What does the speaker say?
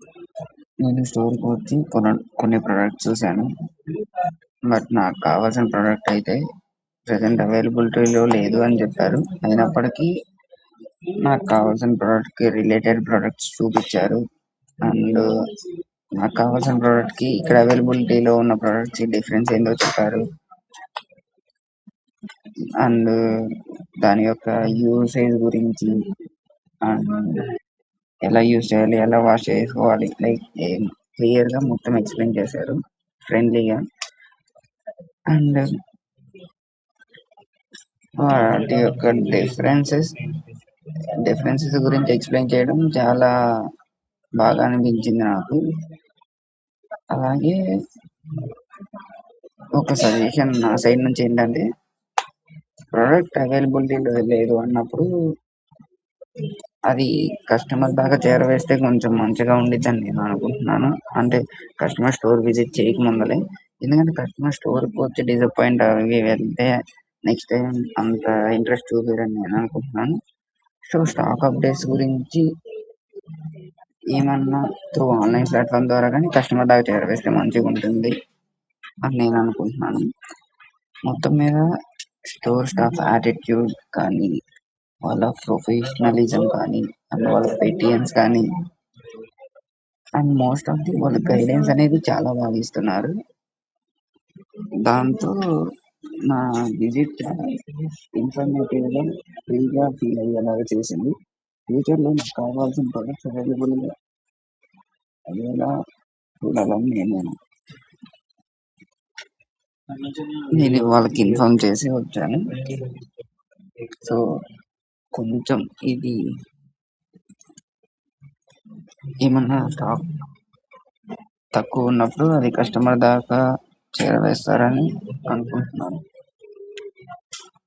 నేను స్టోర్‌కి వచ్చి కొన కొన్ని ప్రొడక్ట్స్ చూసాను. బట్ నాకు కావాల్సిన ప్రొడక్ట్ అయితే ప్రెజెంట్ అవైలబిలిటీలో లేదు అని చెప్పారు. అయినప్పటికీ నాకు కావాల్సిన ప్రొడక్ట్‌కి రిలేటెడ్ ప్రొడక్ట్స్ చూపిచ్చారు. అండ్ నాకు కావాల్సిన ప్రొడక్ట్‌కి ఇక్కడ అవైలబిలిటీలో ఉన్న ప్రొడక్ట్స్‌కి డిఫరెన్స్ ఏందో చెప్పారు. అండ్ దాని యొక్క యూసేజ్ గురించి అండ్ ఎలా యూజ్ చేయాలి? ఎలా వాష్ చేసుకోవాలి? లైక్ ఏం క్లియర్‌గా మొత్తం ఎక్స్‌ప్లెయిన్ చేశారు. ఫ్రెండ్లీగా. అండ్ వాటి యొక్క డిఫరెన్సెస్ డిఫరెన్సెస్ గురించి ఎక్స్‌ప్లెయిన్ చేయడం చాలా బాగా అనిపించింది నాకు. అలాగే ఒక సజెషన్ నా సైడ్ నుంచి ఏంటంటే ప్రొడక్ట్ అవైలబిలిటీలో లేదు అన్నప్పుడు అది కస్టమర్ దాకా చేరవేస్తే కొంచెం మంచిగా ఉండిద్దని నేను అనుకుంటున్నాను. అంటే కస్టమర్ స్టోర్ విజిట్ చేయక ముందలే. ఎందుకంటే కస్టమర్ స్టోర్‌కి వచ్చి డిసప్పాయింట్ అయ్యి వెళ్తే నెక్స్ట్ టైమ్ అంత ఇంట్రెస్ట్ చూపియరని నేను అనుకుంటున్నాను. సో, స్టాక్ అప్డేట్స్ గురించి ఏమన్నా త్రూ ఆన్‌లైన్ ప్లాట్‌ఫార్మ్ ద్వారా గానీ కస్టమర్ దాకా చేరవేస్తే మంచిగుంటుంది అని నేను అనుకుంటున్నాను. మొత్తం మీద స్టోర్ స్టాఫ్ యాటిట్యూడ్ కానీ, వాళ్ళ ప్రొఫెషనలిజం కానీ, అండ్ వాళ్ళ పేటియన్స్ కానీ అండ్ మోస్ట్ ఆఫ్ ది వాళ్ళ గైడెన్స్ అనేది చాలా బాగా ఇస్తున్నారు. దాంతో నా విజిట్ చాలా ఇన్ఫర్మేటివ్‌గా, ఫ్రీగా ఫీల్ అయ్యేలాగా చేసింది. ఫ్యూచర్‌లో నాకు కావాల్సిన ప్రొడక్ట్స్ అవైలబుల్‌గా అయ్యేలా చూడాలని నేను నేను వాళ్ళకి ఇన్ఫార్మ్ చేసి వచ్చాను. సో, కొంచెం ఇది ఏమన్నా స్టాక్ తక్కువ ఉన్నప్పుడు అది కస్టమర్ దాకా చేరవేస్తారని అనుకుంటున్నాను.